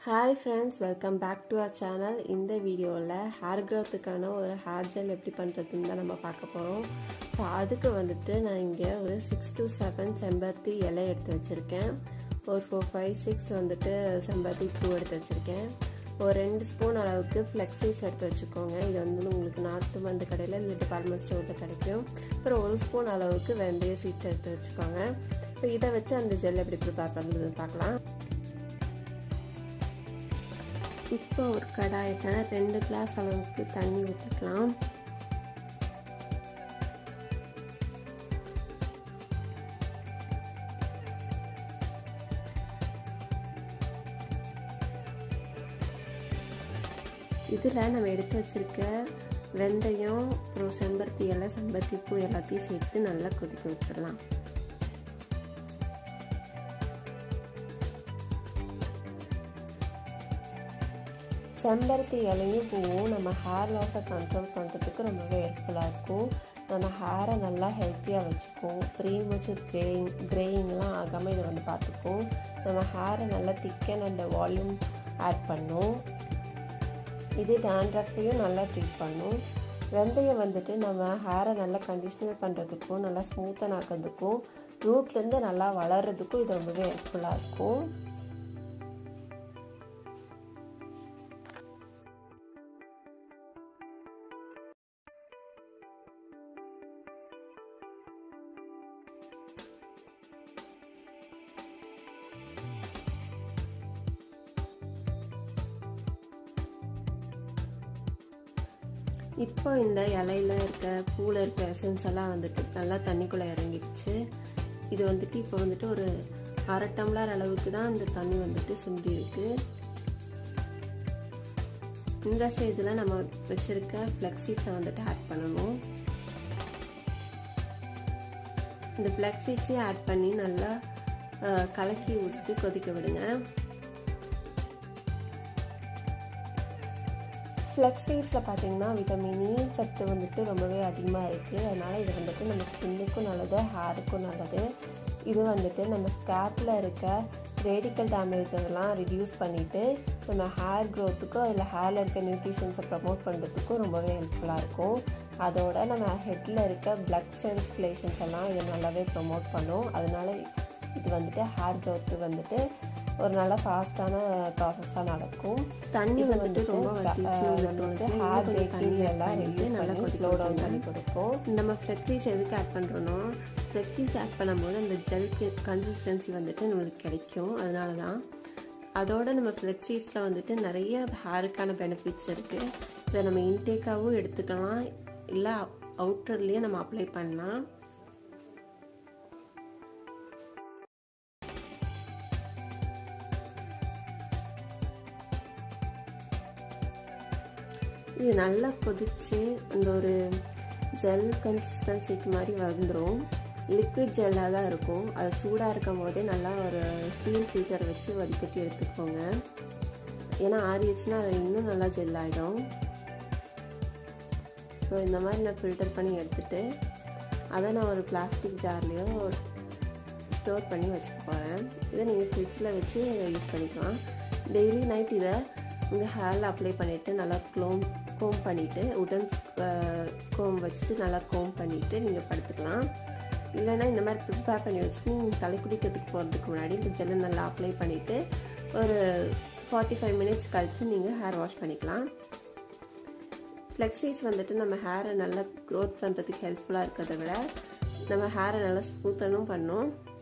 hi friends welcome back to our channel இந்த வீடியோவில் hair க்ரோத்துக்கான ஒரு ஹேர் ஜெல் எப்படி பண்ணுறதுன்னு தான் நம்ம பார்க்க போகிறோம் ஸோ அதுக்கு வந்துட்டு நான் இங்கே ஒரு சிக்ஸ் டு செவன் செம்பருத்தி இலை எடுத்து வச்சுருக்கேன் ஒரு ஃபோர் ஃபைவ் சிக்ஸ் வந்துட்டு செம்பருத்தி பூ எடுத்து வச்சுருக்கேன் ஒரு ரெண்டு ஸ்பூன் அளவுக்கு ஃப்ளெக்ஸீஸ் எடுத்து வச்சுக்கோங்க இது வந்து உங்களுக்கு நாட்டு மருந்து கடையில் இல்லை டிபார்ட்மெண்ட் ஸ்டோரில் கிடைக்கும் அப்புறம் ஒரு ஸ்பூன் அளவுக்கு வெந்தய சீட்ஸ் எடுத்து வச்சுக்கோங்க இப்போ இதை வச்சு அந்த ஜெல் எப்படி ப்ரிப்பேர் பண்ணுறது பார்க்கலாம் இப்போ ஒரு கடாயில் ரெண்டு கிளாஸ் அளவுக்கு தண்ணி ஊற்றிக்கலாம் இதில் நம்ம எடுத்து வச்சுருக்க வெந்தயம் அப்புறம் செம்பருத்தி இலை செம்பருத்தி பூ எல்லாத்தையும் சேர்த்து நல்லா கொதிக்க விட்டுடலாம் செம்பருத்தி இலையும் பூவும் நம்ம ஹேர் லாஸை கண்ட்ரோல் பண்ணுறதுக்கு ரொம்பவே ஹெல்ப்ஃபுல்லாக இருக்கும் நம்ம ஹேரை நல்லா ஹெல்த்தியாக வச்சுக்கும் ப்ரீமச்சூர் கிரேயிங் கிரேயிங்லாம் ஆகாமல் இதை வந்து பார்த்துக்கும் நம்ம ஹேரை நல்லா திக்கன் அண்ட் வால்யூம் ஆட் பண்ணும் இது டேண்ட்ரஃபையும் நல்லா ட்ரீட் பண்ணும் வெந்தயம் வந்துட்டு நம்ம ஹேரை நல்லா கண்டிஷ்னர் பண்ணுறதுக்கும் நல்லா ஸ்மூத்தன் ஆக்கிறதுக்கும் ரூட்லேருந்து நல்லா வளர்கிறதுக்கும் இது ரொம்பவே ஹெல்ப்ஃபுல்லாக இருக்கும் இப்போ இந்த இலையில இருக்க பூவில் இருக்க எசன்ஸ் எல்லாம் வந்துட்டு நல்லா தண்ணிக்குள்ளே இறங்கிடுச்சு இது வந்துட்டு இப்போ வந்துட்டு ஒரு அரை டம்ளர் அளவுக்கு தான் இந்த தண்ணி வந்துட்டு சுண்டி இருக்கு இந்த ஸ்டேஜில் நம்ம வச்சுருக்க ஃப்ளெக்ஸீட்ஸை வந்துட்டு ஆட் பண்ணணும் இந்த ஃப்ளெக்ஸீட்ஸையும் ஆட் பண்ணி நல்லா கலக்கி விட்டு கொதிக்க விடுங்க ஃப்ளெக்ஸீஸில் பார்த்தீங்கன்னா விட்டமின் இ சத்து வந்துட்டு ரொம்பவே அதிகமாக இருக்குது அதனால் இது வந்துட்டு நம்ம ஸ்கின்னுக்கும் நல்லது ஹேருக்கும் நல்லது இது வந்துட்டு நம்ம ஸ்கேப்பில் இருக்க ரேடிக்கல் டேமேஜ் அதெல்லாம் ரிடியூஸ் பண்ணிவிட்டு நம்ம ஹேர் க்ரோத்துக்கும் அதில் ஹேரில் இருக்க நியூட்ரிஷன்ஸை ப்ரமோட் பண்ணுறதுக்கும் ரொம்பவே ஹெல்ப்ஃபுல்லாக இருக்கும் அதோட நம்ம ஹெட்டில் இருக்க பிளட் சர்க்குலேஷன்ஸ் எல்லாம் இது நல்லாவே ப்ரமோட் பண்ணும் அதனால் இது வந்துட்டு ஹேர் க்ரோத்து வந்துட்டு ஒரு நல்ல ஃபாஸ்ட்டான ப்ராசஸாக நடக்கும் தண்ணி வந்துட்டு ரொம்ப ஹேர் தண்ணி எல்லாம் நல்லா ஸ்லோ டவுன் பண்ணி கொடுக்கும் நம்ம ஃப்ளெக்ஸீஸ் எதுக்கு ஆட் பண்ணுறோன்னா ஃப்ளெக்ஸீஸ் ஆட் பண்ணும்போது அந்த ஜெல் கன்சிஸ்டன்சி வந்துட்டு நம்மளுக்கு கிடைக்கும் அதனால தான் அதோட நம்ம ஃப்ளெக்ஸீஸில் வந்துட்டு நிறைய ஹேருக்கான பெனிஃபிட்ஸ் இருக்குது இதை நம்ம இன்டேக்காகவும் எடுத்துக்கலாம் இல்லை அவுட்டர்லேயே நம்ம அப்ளை பண்ணலாம் இது நல்லா கொதித்து அந்த ஒரு ஜெல் கன்சிஸ்டன்சிக்கு மாதிரி வந்துடும் லிக்விட் ஜெல்லாக தான் இருக்கும் அது சூடாக இருக்கும் போதே நல்லா ஒரு ஸ்டீல் ஃபில்டர் வச்சு வடிகட்டி எடுத்துக்கோங்க ஏன்னா ஆறிடுச்சுன்னா அது இன்னும் நல்லா ஜெல் ஆகிடும் ஸோ இந்த மாதிரி நான் ஃபில்டர் பண்ணி எடுத்துகிட்டு அதை நான் ஒரு பிளாஸ்டிக் ஜார்லேயோ ஸ்டோர் பண்ணி வச்சுக்க போகிறேன் இதை நீங்கள் ஃப்ரிட்ஜில் வச்சு யூஸ் பண்ணிக்கலாம் டெய்லி நைட் இதை உங்கள் ஹேரில் அப்ளை பண்ணிவிட்டு நல்லா க்ளோம் கோம் பண்ணிவிட்டு உடன் கோம் வச்சுட்டு நல்லா கோம் பண்ணிவிட்டு நீங்கள் படுத்துக்கலாம் இல்லைனா இந்த மாதிரி ப்ரிப்பேர் பண்ணி வச்சுட்டு நீங்கள் தலை குடிக்கிறதுக்கு போகிறதுக்கு முன்னாடி இந்த ஜெல்லை நல்லா அப்ளை பண்ணிவிட்டு ஒரு ஃபார்ட்டி ஃபைவ் மினிட்ஸ் கழித்து நீங்கள் ஹேர் வாஷ் பண்ணிக்கலாம் ஃப்ளெக்ஸீஸ் வந்துட்டு நம்ம ஹேரை நல்லா க்ரோத் பண்ணுறதுக்கு ஹெல்ப்ஃபுல்லாக இருக்கிறத விட நம்ம ஹேரை நல்லா ஸ்மூத்தனும் பண்ணும்